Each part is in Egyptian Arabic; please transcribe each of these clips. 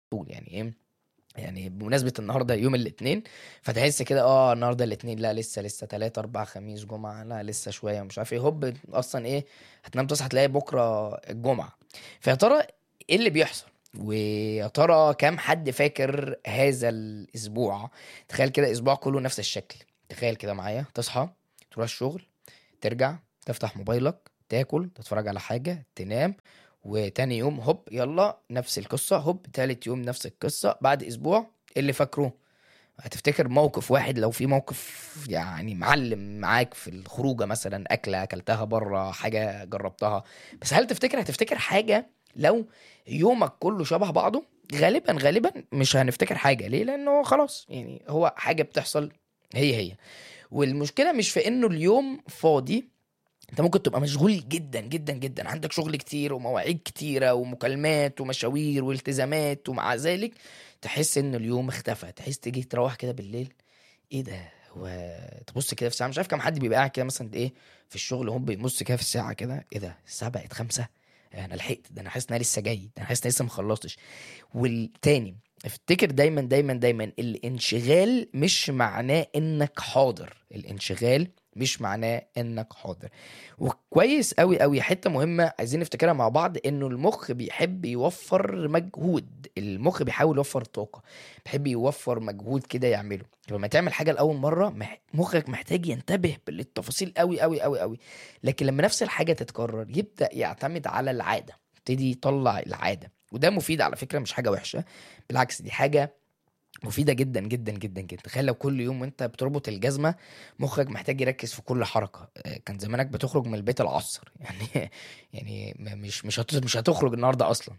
طول يعني ايه يعني بمناسبة النهارده يوم الاثنين فتحس كده اه النهارده الاثنين لا لسه لسه تلاتة أربعة خميس جمعة لا لسه شوية مش عارف ايه هوب أصلا ايه هتنام تصحى تلاقي بكرة الجمعة فيا ترى ايه اللي بيحصل؟ ويا ترى كام حد فاكر هذا الأسبوع؟ تخيل كده أسبوع كله نفس الشكل تخيل كده معايا تصحى تروح الشغل ترجع تفتح موبايلك تاكل تتفرج على حاجة تنام وتاني يوم هوب يلا نفس القصة هوب تالت يوم نفس القصة بعد أسبوع إيه اللي فاكره هتفتكر موقف واحد لو في موقف يعني معلم معاك في الخروجه مثلا اكله اكلتها بره حاجه جربتها بس هل تفتكر هتفتكر حاجه لو يومك كله شبه بعضه غالبا غالبا مش هنفتكر حاجه ليه لانه خلاص يعني هو حاجه بتحصل هي هي والمشكله مش في انه اليوم فاضي انت ممكن تبقى مشغول جدا جدا جدا عندك شغل كتير ومواعيد كتيرة ومكالمات ومشاوير والتزامات ومع ذلك تحس ان اليوم اختفى تحس تيجي تروح كده بالليل ايه ده هو تبص كده في الساعة مش عارف كام حد بيبقى قاعد كده مثلا ايه في الشغل هم بيبص كده في الساعة كده ايه ده الساعة بقت خمسة انا لحقت ده انا حاسس ان انا لسه جاي ده انا حاسس ان أنا لسه مخلصتش والتاني افتكر دايما دايما دايما الانشغال مش معناه انك حاضر الانشغال مش معناه انك حاضر وكويس قوي قوي حته مهمه عايزين نفتكرها مع بعض انه المخ بيحب يوفر مجهود المخ بيحاول يوفر طاقه بيحب يوفر مجهود كده يعمله لما تعمل حاجه لاول مره مح- مخك محتاج ينتبه للتفاصيل قوي قوي قوي قوي لكن لما نفس الحاجه تتكرر يبدا يعتمد على العاده يبتدي يطلع العاده وده مفيد على فكره مش حاجه وحشه بالعكس دي حاجه مفيدة جدا جدا جدا جدا تخيل لو كل يوم وانت بتربط الجزمة مخك محتاج يركز في كل حركة آه، كان زمانك بتخرج من البيت العصر يعني يعني م- مش مش هت- مش هتخرج النهارده اصلا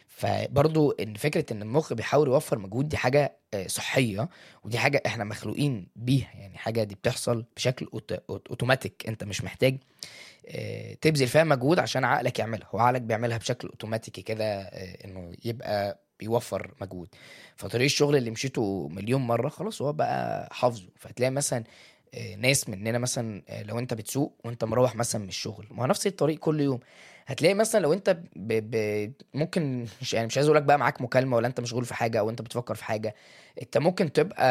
فبرضو ان فكرة ان المخ بيحاول يوفر مجهود دي حاجة آه، صحية ودي حاجة احنا مخلوقين بيها يعني حاجة دي بتحصل بشكل أوت- أوت- اوتوماتيك انت مش محتاج آه، تبذل فيها مجهود عشان عقلك يعملها هو عقلك بيعملها بشكل اوتوماتيكي كده آه، انه يبقى بيوفر مجهود فطريق الشغل اللي مشيته مليون مره خلاص هو بقى حافظه فهتلاقي مثلا آه، ناس مننا مثلا آه، لو انت بتسوق وانت مروح مثلا من الشغل ما هو نفس الطريق كل يوم هتلاقي مثلا لو انت ب... ب... ممكن مش يعني مش عايز اقول لك بقى معاك مكالمه ولا انت مشغول في حاجه او انت بتفكر في حاجه انت ممكن تبقى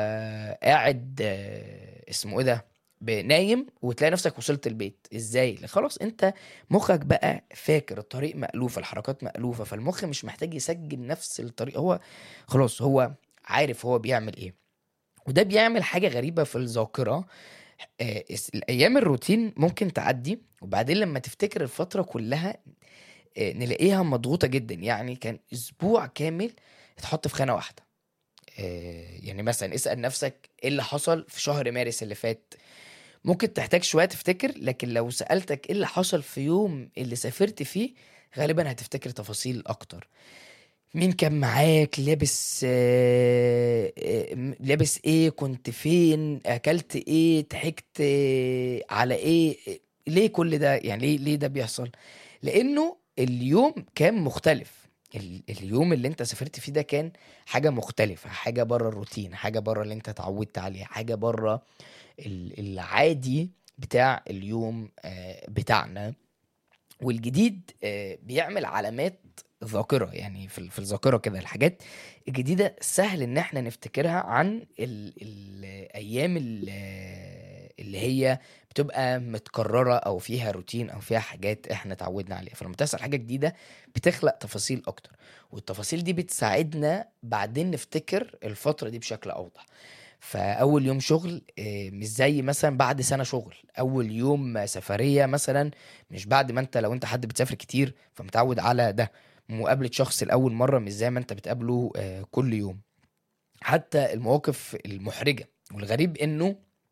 قاعد آه، اسمه ايه ده ب- نايم وتلاقي نفسك وصلت البيت ازاي خلاص انت مخك بقى فاكر الطريق مألوفة الحركات مألوفة فالمخ مش محتاج يسجل نفس الطريق هو خلاص هو عارف هو بيعمل ايه وده بيعمل حاجة غريبة في الذاكرة آه، اس- الأيام الروتين ممكن تعدي وبعدين لما تفتكر الفترة كلها آه، نلاقيها مضغوطة جدا يعني كان أسبوع كامل اتحط في خانة واحدة آه، يعني مثلا اسأل نفسك ايه اللي حصل في شهر مارس اللي فات ممكن تحتاج شوية تفتكر لكن لو سألتك ايه اللي حصل في يوم اللي سافرت فيه غالبا هتفتكر تفاصيل اكتر مين كان معاك لابس آه، آه، م- لابس ايه كنت فين اكلت ايه ضحكت آه، على ايه آه، ليه كل ده يعني ليه ليه ده بيحصل لانه اليوم كان مختلف ال- اليوم اللي انت سافرت فيه ده كان حاجة مختلفة حاجة بره الروتين حاجة بره اللي انت اتعودت عليه حاجة بره ال- العادي بتاع اليوم آه، بتاعنا والجديد آه، بيعمل علامات ذاكرة يعني في ال- في الذاكرة كده الحاجات الجديدة سهل ان احنا نفتكرها عن ال- الايام ال- اللي هي بتبقى متكررة او فيها روتين او فيها حاجات احنا اتعودنا عليها فلما تحصل حاجة جديدة بتخلق تفاصيل اكتر والتفاصيل دي بتساعدنا بعدين نفتكر الفترة دي بشكل اوضح فاول يوم شغل آه، مش زي مثلا بعد سنة شغل اول يوم سفرية مثلا مش بعد ما انت لو انت حد بتسافر كتير فمتعود على ده مقابلة شخص لأول مرة مش زي ما انت بتقابله آه، كل يوم حتى المواقف المحرجة والغريب انه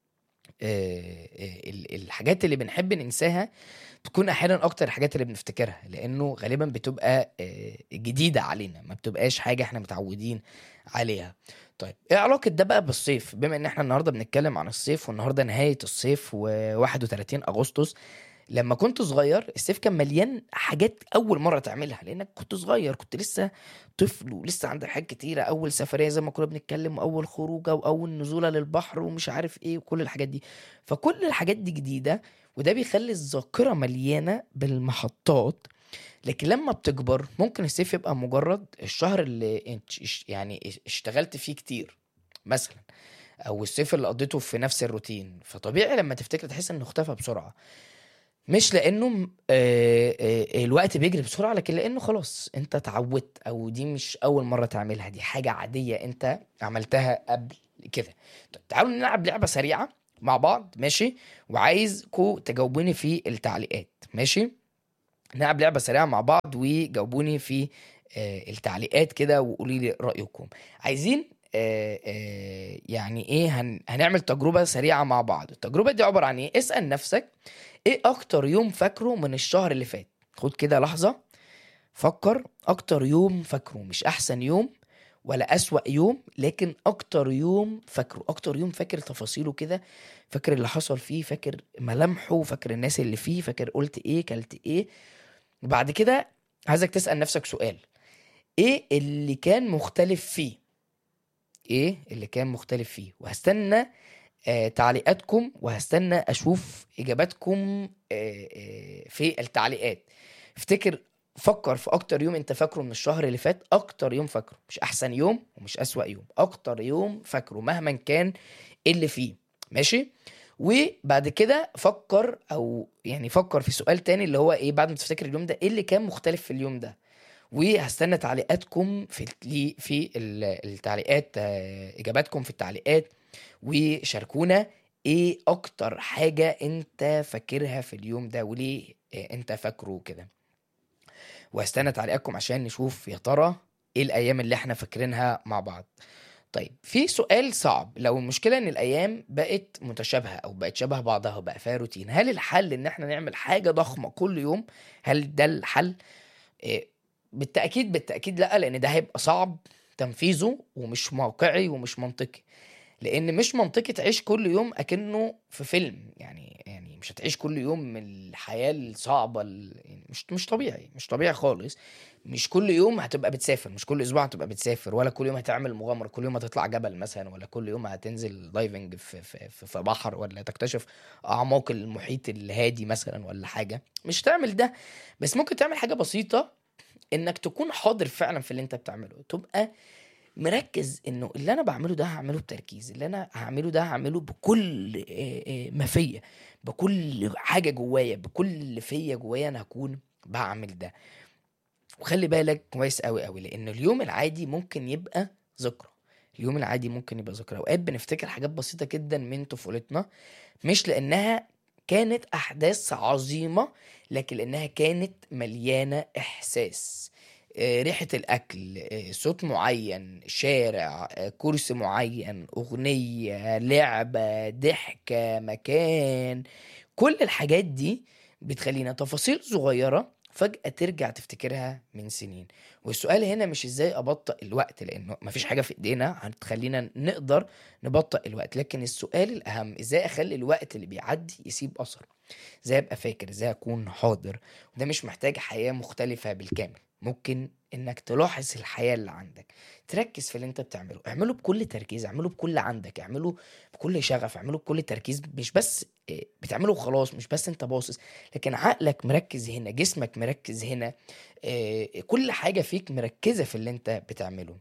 آه، آه، ال- الحاجات اللي بنحب ننساها تكون احيانا اكتر الحاجات اللي بنفتكرها لانه غالبا بتبقى آه، جديدة علينا ما بتبقاش حاجة احنا متعودين عليها طيب ايه علاقة ده بقى بالصيف بما ان احنا النهاردة بنتكلم عن الصيف والنهاردة نهاية الصيف و31 اغسطس لما كنت صغير الصيف كان مليان حاجات اول مره تعملها لانك كنت صغير كنت لسه طفل ولسه عندك حاجات كتيره اول سفريه زي ما كنا بنتكلم واول خروجه واول نزوله للبحر ومش عارف ايه وكل الحاجات دي فكل الحاجات دي جديده وده بيخلي الذاكره مليانه بالمحطات لكن لما بتكبر ممكن الصيف يبقى مجرد الشهر اللي انت يعني اشتغلت فيه كتير مثلا او الصيف اللي قضيته في نفس الروتين فطبيعي لما تفتكر تحس انه اختفى بسرعه مش لانه آه، آه، الوقت بيجري بسرعه لكن لانه خلاص انت اتعودت او دي مش اول مره تعملها دي حاجه عاديه انت عملتها قبل كده طيب تعالوا نلعب لعبه سريعه مع بعض ماشي وعايزكم تجاوبوني في التعليقات ماشي نلعب لعبه سريعه مع بعض وجاوبوني في آه، التعليقات كده وقولي لي رايكم عايزين آه، آه، يعني ايه هن... هنعمل تجربه سريعه مع بعض التجربه دي عباره عن ايه اسال نفسك ايه اكتر يوم فاكره من الشهر اللي فات خد كده لحظه فكر اكتر يوم فاكره مش احسن يوم ولا أسوأ يوم لكن أكتر يوم فاكره أكتر يوم فاكر تفاصيله كده فاكر اللي حصل فيه فاكر ملامحه فاكر الناس اللي فيه فاكر قلت إيه كلت إيه وبعد كده عايزك تسأل نفسك سؤال إيه اللي كان مختلف فيه إيه اللي كان مختلف فيه وهستنى آه تعليقاتكم وهستنى أشوف إجاباتكم آه آه في التعليقات افتكر فكر في اكتر يوم انت فاكره من الشهر اللي فات اكتر يوم فاكره مش احسن يوم ومش اسوأ يوم اكتر يوم فاكره مهما كان اللي فيه ماشي وبعد كده فكر او يعني فكر في سؤال تاني اللي هو ايه بعد ما تفتكر اليوم ده ايه اللي كان مختلف في اليوم ده وهستنى تعليقاتكم في في التعليقات آه، اجاباتكم في التعليقات وشاركونا ايه اكتر حاجة انت فاكرها في اليوم ده وليه آه، انت فاكره كده وهستنى تعليقاتكم عشان نشوف يا ترى ايه الايام اللي احنا فاكرينها مع بعض طيب في سؤال صعب لو المشكله ان الايام بقت متشابهه او بقت شبه بعضها وبقى فيها روتين هل الحل ان احنا نعمل حاجه ضخمه كل يوم هل ده الحل إيه بالتاكيد بالتاكيد لا لان ده هيبقى صعب تنفيذه ومش واقعي ومش منطقي لان مش منطقي تعيش كل يوم اكنه في فيلم يعني يعني مش هتعيش كل يوم من الحياه الصعبه يعني مش مش طبيعي مش طبيعي خالص مش كل يوم هتبقى بتسافر مش كل اسبوع هتبقى بتسافر ولا كل يوم هتعمل مغامره كل يوم هتطلع جبل مثلا ولا كل يوم هتنزل دايفنج في في, في, في بحر ولا تكتشف اعماق المحيط الهادي مثلا ولا حاجه مش تعمل ده بس ممكن تعمل حاجه بسيطه انك تكون حاضر فعلا في اللي انت بتعمله تبقى مركز انه اللي انا بعمله ده هعمله بتركيز اللي انا هعمله ده هعمله بكل ما فيا بكل حاجه جوايا بكل اللي فيا جوايا انا هكون بعمل ده وخلي بالك كويس قوي قوي لان اليوم العادي ممكن يبقى ذكرى اليوم العادي ممكن يبقى ذكرى اوقات بنفتكر حاجات بسيطه جدا من طفولتنا مش لانها كانت احداث عظيمه لكن لانها كانت مليانه احساس آه، ريحة الأكل آه، صوت معين شارع آه، كرسي معين أغنية لعبة ضحكة مكان كل الحاجات دي بتخلينا تفاصيل صغيرة فجأة ترجع تفتكرها من سنين والسؤال هنا مش ازاي ابطأ الوقت لانه مفيش حاجة في ايدينا هتخلينا نقدر نبطأ الوقت لكن السؤال الاهم ازاي اخلي الوقت اللي بيعدي يسيب اثر ازاي ابقى فاكر ازاي اكون حاضر وده مش محتاج حياة مختلفة بالكامل ممكن انك تلاحظ الحياه اللي عندك تركز في اللي انت بتعمله اعمله بكل تركيز اعمله بكل عندك اعمله بكل شغف اعمله بكل تركيز مش بس آه، بتعمله وخلاص مش بس انت باصص لكن عقلك مركز هنا جسمك مركز هنا آه، كل حاجه فيك مركزه في اللي انت بتعمله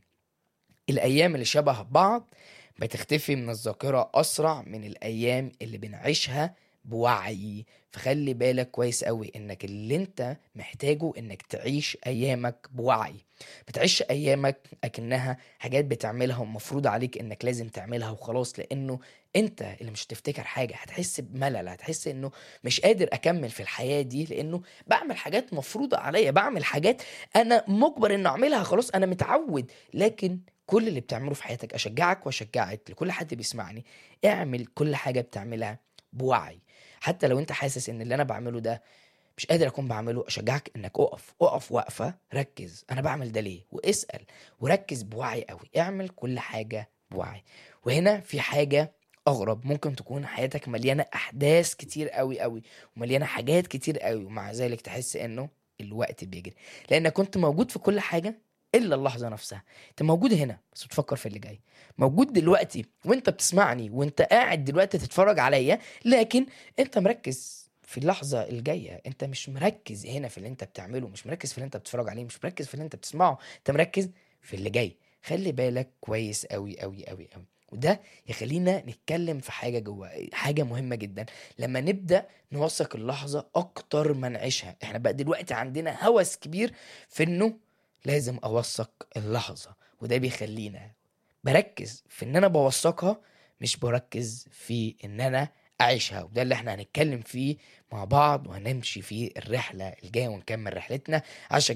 الايام اللي شبه بعض بتختفي من الذاكره اسرع من الايام اللي بنعيشها بوعي فخلي بالك كويس قوي انك اللي انت محتاجه انك تعيش ايامك بوعي بتعيش ايامك اكنها حاجات بتعملها ومفروض عليك انك لازم تعملها وخلاص لانه انت اللي مش هتفتكر حاجه هتحس بملل هتحس انه مش قادر اكمل في الحياه دي لانه بعمل حاجات مفروضه عليا بعمل حاجات انا مجبر ان اعملها خلاص انا متعود لكن كل اللي بتعمله في حياتك اشجعك واشجعك لكل حد بيسمعني اعمل كل حاجه بتعملها بوعي حتى لو انت حاسس ان اللي انا بعمله ده مش قادر اكون بعمله اشجعك انك اقف اقف وقفه ركز انا بعمل ده ليه واسال وركز بوعي قوي اعمل كل حاجه بوعي وهنا في حاجه اغرب ممكن تكون حياتك مليانه احداث كتير قوي قوي ومليانه حاجات كتير قوي ومع ذلك تحس انه الوقت بيجري لانك كنت موجود في كل حاجه الا اللحظه نفسها انت موجود هنا بس بتفكر في اللي جاي موجود دلوقتي وانت بتسمعني وانت قاعد دلوقتي تتفرج عليا لكن انت مركز في اللحظة الجاية انت مش مركز هنا في اللي انت بتعمله مش مركز في اللي انت بتتفرج عليه مش مركز في اللي انت بتسمعه انت مركز في اللي جاي خلي بالك كويس قوي قوي قوي قوي وده يخلينا نتكلم في حاجة جوه حاجة مهمة جدا لما نبدأ نوثق اللحظة أكتر ما نعيشها احنا بقى دلوقتي عندنا هوس كبير في انه لازم أوثق اللحظة وده بيخلينا بركز في ان انا بوثقها مش بركز في ان انا اعيشها وده اللي احنا هنتكلم فيه مع بعض وهنمشي في الرحلة الجاية ونكمل رحلتنا عشان